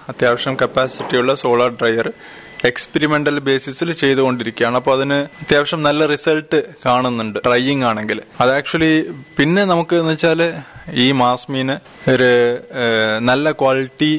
അത്യാവശ്യം കപ്പാസിറ്റിയുള്ള solar dryer experimental ബേസിസിൽ ചെയ്തുകൊണ്ടിരിക്കുകയാണ് അപ്പോൾ അതിന് അത്യാവശ്യം നല്ല റിസൾട്ട് കാണുന്നുണ്ട് ഡ്രൈയിങ് ആണെങ്കിൽ അത് ആക്ച്വലി പിന്നെ നമുക്ക് എന്ന് വെച്ചാൽ ഈ മാസ്മീന് ഒരു ഏഹ്, നല്ല ക്വാളിറ്റി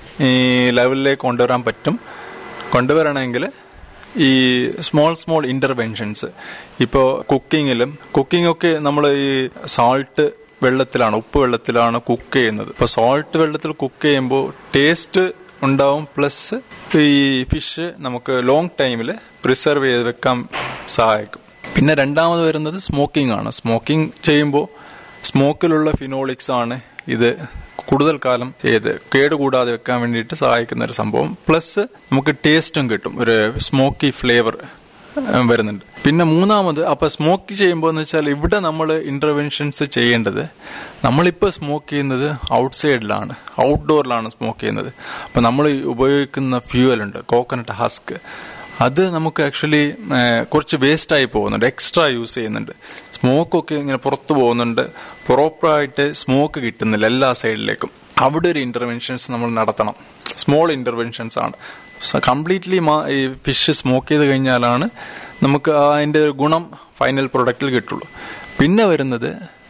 ലെവലിലേക്ക് കൊണ്ടുവരാൻ പറ്റും കൊണ്ടുവരണമെങ്കിൽ ഈ സ്മോൾ സ്മോൾ ഇന്റർവെൻഷൻസ് ഇപ്പോൾ കുക്കിങ്ങിലും കുക്കിംഗ് ഒക്കെ നമ്മൾ ഈ സാൾട്ട് വെള്ളത്തിലാണ് ഉപ്പ് വെള്ളത്തിലാണ് കുക്ക് ചെയ്യുന്നത് ഇപ്പോൾ സോൾട്ട് വെള്ളത്തിൽ കുക്ക് ചെയ്യുമ്പോൾ ടേസ്റ്റ് ഉണ്ടാവും പ്ലസ് ഈ ഫിഷ് നമുക്ക് ലോങ് ടൈമിൽ പ്രിസർവ് ചെയ്ത് വെക്കാൻ സഹായിക്കും പിന്നെ രണ്ടാമത് വരുന്നത് സ്മോക്കിംഗ് ആണ് സ്മോക്കിംഗ് ചെയ്യുമ്പോൾ സ്മോക്കിലുള്ള ഫിനോളിക്സ് ആണ് ഇത് കൂടുതൽ കാലം ഏത് കേടുകൂടാതെ വെക്കാൻ വേണ്ടിയിട്ട് സഹായിക്കുന്ന ഒരു സംഭവം പ്ലസ് നമുക്ക് ടേസ്റ്റും കിട്ടും ഒരു സ്മോക്കി ഫ്ലേവർ വരുന്നുണ്ട് പിന്നെ മൂന്നാമത് അപ്പൊ സ്മോക്ക് ചെയ്യുമ്പോൾ എന്ന് വെച്ചാൽ ഇവിടെ നമ്മൾ ഇന്റർവെൻഷൻസ് ചെയ്യേണ്ടത് നമ്മളിപ്പോൾ സ്മോക്ക് ചെയ്യുന്നത് ഔട്ട്സൈഡിലാണ് ഔട്ട്ഡോറിലാണ് സ്മോക്ക് ചെയ്യുന്നത് അപ്പൊ നമ്മൾ ഉപയോഗിക്കുന്ന ഫ്യൂവൽ ഉണ്ട് കോക്കനട്ട് ഹസ്ക് അത് നമുക്ക് ആക്ച്വലി കുറച്ച് വേസ്റ്റ് ആയി പോകുന്നുണ്ട് എക്സ്ട്രാ യൂസ് ചെയ്യുന്നുണ്ട് സ്മോക്കൊക്കെ ഇങ്ങനെ പുറത്തു പോകുന്നുണ്ട് പ്രോപ്പറായിട്ട് സ്മോക്ക് കിട്ടുന്നില്ല എല്ലാ സൈഡിലേക്കും അവിടെ ഒരു ഇന്റർവെൻഷൻസ് നമ്മൾ നടത്തണം സ്മോൾ ഇന്റർവെൻഷൻസ് ആണ് കംപ്ലീറ്റ്ലി ഈ ഫിഷ് സ്മോക്ക് ചെയ്ത് കഴിഞ്ഞാലാണ് നമുക്ക് അതിന്റെ ഒരു ഗുണം ഫൈനൽ പ്രൊഡക്റ്റിൽ കിട്ടുള്ളൂ പിന്നെ വരുന്നത്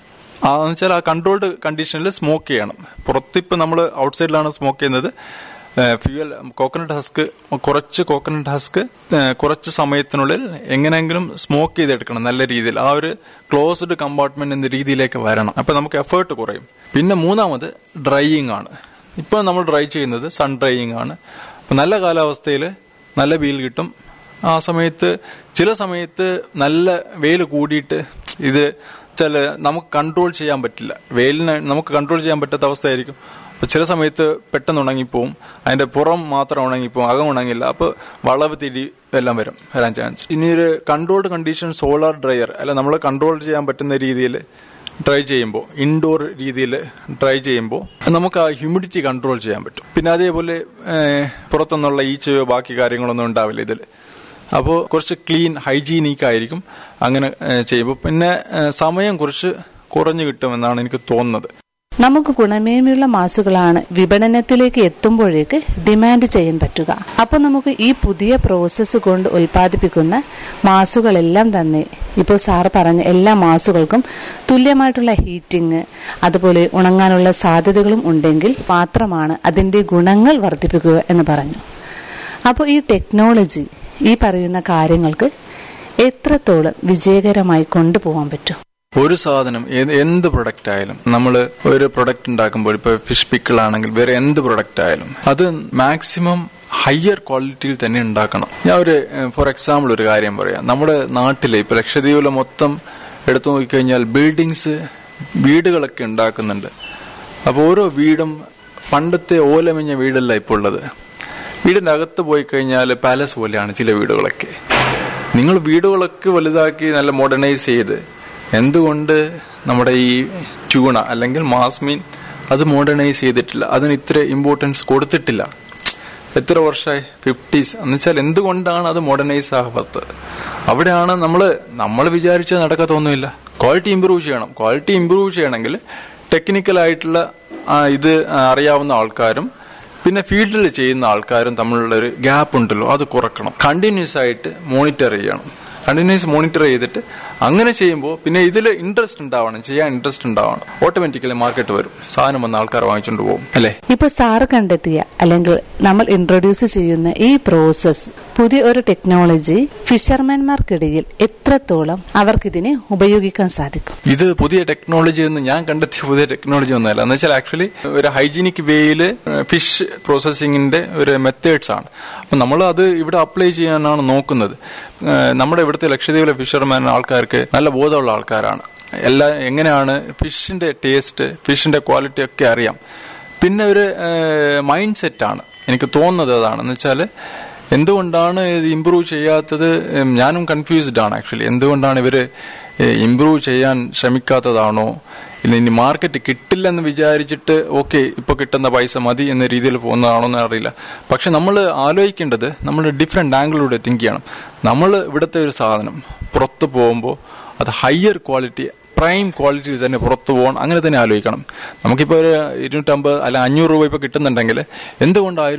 ആ വെച്ചാൽ ആ കൺട്രോൾഡ് കണ്ടീഷനിൽ സ്മോക്ക് ചെയ്യണം പുറത്തിപ്പോൾ നമ്മൾ ഔട്ട്സൈഡിലാണ് സ്മോക്ക് ചെയ്യുന്നത് ഫ്യൂവൽ കോക്കനട്ട് ഹസ്ക് കുറച്ച് കോക്കനട്ട് ഹസ്ക് കുറച്ച് സമയത്തിനുള്ളിൽ എങ്ങനെയെങ്കിലും സ്മോക്ക് ചെയ്തെടുക്കണം നല്ല രീതിയിൽ ആ ഒരു ക്ലോസ്ഡ് കമ്പാർട്ട്മെന്റ് എന്ന രീതിയിലേക്ക് വരണം അപ്പൊ നമുക്ക് എഫേർട്ട് കുറയും പിന്നെ മൂന്നാമത് ഡ്രൈയിങ് ആണ് ഇപ്പൊ നമ്മൾ ഡ്രൈ ചെയ്യുന്നത് സൺ ഡ്രൈയിങ് ആണ് അപ്പൊ നല്ല കാലാവസ്ഥയിൽ നല്ല വീൽ കിട്ടും ആ സമയത്ത് ചില സമയത്ത് നല്ല വെയിൽ കൂടിയിട്ട് ഇത് ചില നമുക്ക് കൺട്രോൾ ചെയ്യാൻ പറ്റില്ല വെയിലിന് നമുക്ക് കൺട്രോൾ ചെയ്യാൻ പറ്റാത്ത അവസ്ഥയായിരിക്കും അപ്പൊ ചില സമയത്ത് പെട്ടെന്ന് ഉണങ്ങിപ്പോവും അതിന്റെ പുറം മാത്രം ഉണങ്ങിപ്പോവും അകം ഉണങ്ങില്ല അപ്പൊ വളവ് തിരി എല്ലാം വരും വരാൻ ചാൻസ് ഇനി ഒരു കൺട്രോൾഡ് കണ്ടീഷൻ സോളാർ ഡ്രയർ അല്ല നമ്മൾ കൺട്രോൾ ചെയ്യാൻ പറ്റുന്ന രീതിയിൽ ഡ്രൈ ചെയ്യുമ്പോൾ ഇൻഡോർ രീതിയിൽ ഡ്രൈ ചെയ്യുമ്പോൾ നമുക്ക് ആ ഹ്യൂമിഡിറ്റി കൺട്രോൾ ചെയ്യാൻ പറ്റും പിന്നെ അതേപോലെ പുറത്തുനിന്നുള്ള ഈച്ചയോ ബാക്കി കാര്യങ്ങളൊന്നും ഉണ്ടാവില്ല ഇതിൽ അപ്പോൾ കുറച്ച് ക്ലീൻ ഹൈജീനിക് ആയിരിക്കും അങ്ങനെ ചെയ്യുമ്പോൾ പിന്നെ സമയം കുറച്ച് കുറഞ്ഞു കിട്ടുമെന്നാണ് എനിക്ക് തോന്നുന്നത് നമുക്ക് ഗുണമേന്മയുള്ള മാസുകളാണ് വിപണനത്തിലേക്ക് എത്തുമ്പോഴേക്ക് ഡിമാൻഡ് ചെയ്യാൻ പറ്റുക അപ്പോൾ നമുക്ക് ഈ പുതിയ പ്രോസസ്സ് കൊണ്ട് ഉൽപ്പാദിപ്പിക്കുന്ന മാസുകളെല്ലാം തന്നെ ഇപ്പോൾ സാറ് പറഞ്ഞ എല്ലാ മാസുകൾക്കും തുല്യമായിട്ടുള്ള ഹീറ്റിംഗ് അതുപോലെ ഉണങ്ങാനുള്ള സാധ്യതകളും ഉണ്ടെങ്കിൽ മാത്രമാണ് അതിന്റെ ഗുണങ്ങൾ വർദ്ധിപ്പിക്കുക എന്ന് പറഞ്ഞു അപ്പോൾ ഈ ടെക്നോളജി ഈ പറയുന്ന കാര്യങ്ങൾക്ക് എത്രത്തോളം വിജയകരമായി കൊണ്ടുപോകാൻ പറ്റും ഒരു സാധനം എന്ത് പ്രൊഡക്റ്റ് ആയാലും നമ്മൾ ഒരു പ്രൊഡക്റ്റ് ഉണ്ടാക്കുമ്പോൾ ഇപ്പൊ ഫിഷ് പിക്കിൾ ആണെങ്കിൽ വേറെ എന്ത് പ്രൊഡക്റ്റ് ആയാലും അത് മാക്സിമം ഹയർ ക്വാളിറ്റിയിൽ തന്നെ ഉണ്ടാക്കണം ഞാൻ ഒരു ഫോർ എക്സാമ്പിൾ ഒരു കാര്യം പറയാം നമ്മുടെ നാട്ടിലെ ഇപ്പൊ ലക്ഷദ്വീപിലെ മൊത്തം എടുത്തു നോക്കിക്കഴിഞ്ഞാൽ ബിൽഡിങ്സ് വീടുകളൊക്കെ ഉണ്ടാക്കുന്നുണ്ട് അപ്പോൾ ഓരോ വീടും പണ്ടത്തെ ഓലമിഞ്ഞ വീടല്ല ഇപ്പോൾ ഉള്ളത് വീടിന്റെ അകത്ത് പോയി കഴിഞ്ഞാൽ പാലസ് പോലെയാണ് ചില വീടുകളൊക്കെ നിങ്ങൾ വീടുകളൊക്കെ വലുതാക്കി നല്ല മോഡേണൈസ് ചെയ്ത് എന്തുകൊണ്ട് നമ്മുടെ ഈ ട്യൂണ അല്ലെങ്കിൽ മാസ്മീൻ അത് മോഡേണൈസ് ചെയ്തിട്ടില്ല അതിന് ഇത്ര ഇമ്പോർട്ടൻസ് കൊടുത്തിട്ടില്ല എത്ര വർഷമായി ഫിഫ്റ്റീസ് എന്ന് വെച്ചാൽ എന്തുകൊണ്ടാണ് അത് മോഡേണൈസ് ആകാത്തത് അവിടെയാണ് നമ്മൾ നമ്മൾ വിചാരിച്ച നടക്കത്തൊന്നുമില്ല ക്വാളിറ്റി ഇമ്പ്രൂവ് ചെയ്യണം ക്വാളിറ്റി ഇമ്പ്രൂവ് ചെയ്യണമെങ്കിൽ ടെക്നിക്കലായിട്ടുള്ള ഇത് അറിയാവുന്ന ആൾക്കാരും പിന്നെ ഫീൽഡിൽ ചെയ്യുന്ന ആൾക്കാരും തമ്മിലുള്ള ഒരു ഗ്യാപ്പ് ഉണ്ടല്ലോ അത് കുറക്കണം കണ്ടിന്യൂസ് ആയിട്ട് മോണിറ്റർ ചെയ്യണം കണ്ടിന്യൂസ് മോണിറ്റർ ചെയ്തിട്ട് അങ്ങനെ ചെയ്യുമ്പോൾ പിന്നെ ഇതിൽ ഇൻട്രസ്റ്റ് ഉണ്ടാവണം ചെയ്യാൻ ഇൻട്രസ്റ്റ് ഉണ്ടാവണം ഓട്ടോമാറ്റിക്കലി മാർക്കറ്റ് വരും സാധനം വന്ന ആൾക്കാർ വാങ്ങിച്ചുകൊണ്ട് പോകും അല്ലേ ഇപ്പൊ സാറ് കണ്ടെത്തിയ അല്ലെങ്കിൽ നമ്മൾ ഇൻട്രൊഡ്യൂസ് ചെയ്യുന്ന ഈ പ്രോസസ് പുതിയ ഒരു ടെക്നോളജി ഫിഷർമാൻമാർക്കിടയിൽ എത്രത്തോളം അവർക്കിതിനെ ഉപയോഗിക്കാൻ സാധിക്കും ഇത് പുതിയ ടെക്നോളജി എന്ന് ഞാൻ കണ്ടെത്തിയ പുതിയ ടെക്നോളജി ഒന്നല്ല എന്ന് വെച്ചാൽ ആക്ച്വലി ഒരു ഹൈജീനിക് വേയിൽ ഫിഷ് പ്രോസസ്സിങ്ങിന്റെ ഒരു മെത്തേഡ്സ് ആണ് അപ്പൊ നമ്മൾ അത് ഇവിടെ അപ്ലൈ ചെയ്യാനാണ് നോക്കുന്നത് നമ്മുടെ ഇവിടുത്തെ ലക്ഷദ്വീപിലെ ഫിഷർമാൻ ആൾക്കാർക്ക് നല്ല ബോധമുള്ള ആൾക്കാരാണ് എല്ലാ എങ്ങനെയാണ് ഫിഷിന്റെ ടേസ്റ്റ് ഫിഷിന്റെ ക്വാളിറ്റി ഒക്കെ അറിയാം പിന്നെ ഒരു മൈൻഡ് സെറ്റാണ് എനിക്ക് തോന്നുന്നത് അതാണ് എന്ന് വെച്ചാൽ എന്തുകൊണ്ടാണ് ഇത് ഇമ്പ്രൂവ് ചെയ്യാത്തത് ഞാനും കൺഫ്യൂസ്ഡ് ആണ് ആക്ച്വലി എന്തുകൊണ്ടാണ് ഇവര് ഇമ്പ്രൂവ് ചെയ്യാൻ ശ്രമിക്കാത്തതാണോ ഇല്ല ഇനി മാർക്കറ്റ് കിട്ടില്ലെന്ന് വിചാരിച്ചിട്ട് ഓക്കെ ഇപ്പൊ കിട്ടുന്ന പൈസ മതി എന്ന രീതിയിൽ പോകുന്നതാണോ എന്ന് അറിയില്ല പക്ഷെ നമ്മൾ ആലോചിക്കേണ്ടത് നമ്മൾ ഡിഫറെന്റ് ആംഗിളിലൂടെ തിങ്ക് ചെയ്യണം നമ്മൾ ഇവിടുത്തെ ഒരു സാധനം പുറത്ത് പോകുമ്പോൾ അത് ഹയർ ക്വാളിറ്റി പ്രൈം ക്വാളിറ്റി തന്നെ പുറത്തു പോകണം അങ്ങനെ തന്നെ ആലോചിക്കണം നമുക്കിപ്പോൾ ഒരു ഇരുന്നൂറ്റമ്പത് അല്ല അഞ്ഞൂറ് രൂപ ഇപ്പോൾ കിട്ടുന്നുണ്ടെങ്കിൽ എന്തുകൊണ്ടായിരുന്നു